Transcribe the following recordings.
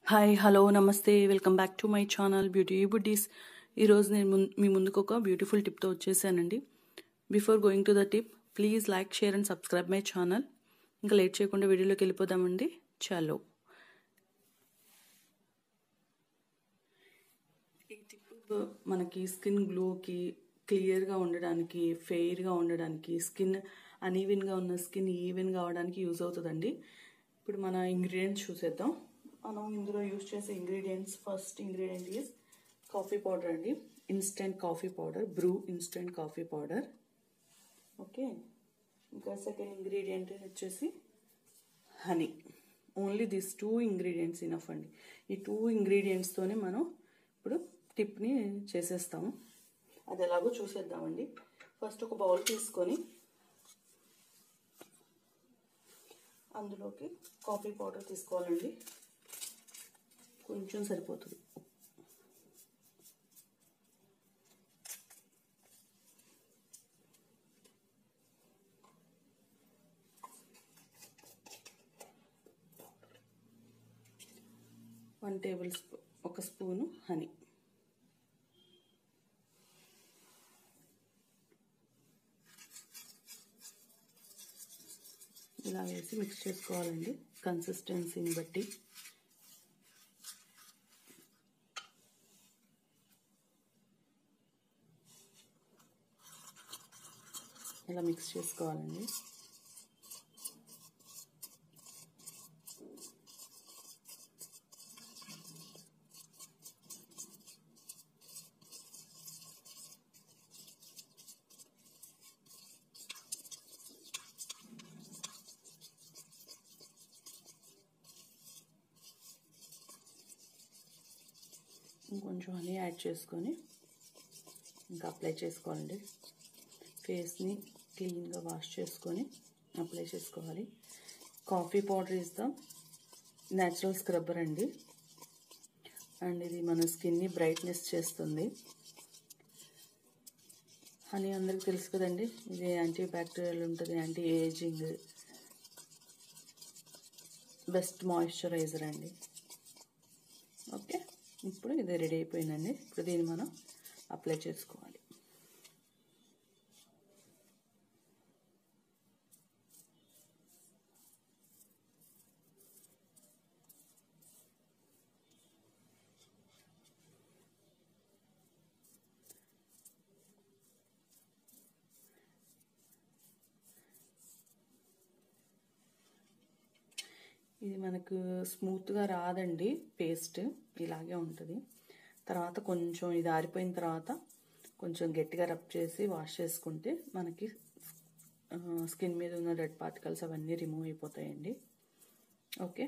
hi hello namaste welcome back to my channel beauty buddies ఈరోజు నేను ముం- మీ ముందుకు ఒక బ్యూటిఫుల్ టిప్తో వచ్చేసానండి before going to the tip please like share and subscribe my channel ఇంకా లేట్ చేయకుండా వీడియోలోకి వెళ్ళిపోదామండి చలో ఈ టిప్ మనకి స్కిన్ గ్లోకి క్లియర్గా ఉండడానికి ఫెయిర్గా ఉండడానికి స్కిన్ అన్ఈవెన్గా ఉన్న స్కిన్ ఈవెన్ కావడానికి యూజ్ అవుతుందండి ఇప్పుడు మన ఇంగ్రీడియంట్స్ చూసేద్దాం మనం ఇందులో యూజ్ చేసే ingredients first ingredient is coffee powder అండి instant coffee powder Bru instant coffee powder okay ఇంకా సెకండ్ ఇంగ్రీడియంట్ వచ్చేసి honey only this two ingredients enough అండి ఈ టూ ఇంగ్రీడియంట్స్తోనే మనం ఇప్పుడు టిప్ని చేసేస్తాము అది ఎలాగో చూసేద్దామండి ఫస్ట్ ఒక బౌల్ తీసుకొని అందులోకి కాఫీ పౌడర్ తీసుకోవాలండి కొంచెం సరిపోతుంది వన్ టేబుల్ స్పూ ఒక స్పూను హనీ ఇలా వేసి మిక్స్ చేసుకోవాలండి కన్సిస్టెన్సీని బట్టి ఇలా మిక్స్ చేసుకోవాలండి ఇంకొంచెం హనీ యాడ్ చేసుకొని ఇంకా అప్లై చేసుకోవాలండి ఫేస్ని క్లీన్గా వాష్ చేసుకొని అప్లై చేసుకోవాలి coffee powder is the natural scrubber అండి అండ్ ఇది మన స్కిన్ని బ్రైట్నెస్ చేస్తుంది హనీ అందరికి తెలుసు కదండి ఇది యాంటీ బ్యాక్టీరియల్ ఉంటుంది యాంటీ ఏజింగ్ బెస్ట్ మాయిశ్చరైజర్ అండి ఓకే ఇప్పుడు ఇది రెడీ అయిపోయిందండి ఇప్పుడు దీన్ని మనం అప్లై చేసుకోవాలి ఇది మనకు స్మూత్గా రాదండి పేస్ట్ ఇలాగే ఉంటుంది తర్వాత కొంచెం ఇది ఆరిపోయిన తర్వాత కొంచెం గట్టిగా రబ్ చేసి వాష్ చేసుకుంటే మనకి స్కిన్ మీద ఉన్న రెడ్ పార్టికల్స్ అవన్నీ రిమూవ్ అయిపోతాయండి ఓకే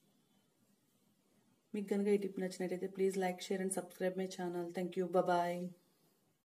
మీకు కనుక ఈ టిప్ నచ్చినట్టయితే please like share and subscribe my channel thank you bye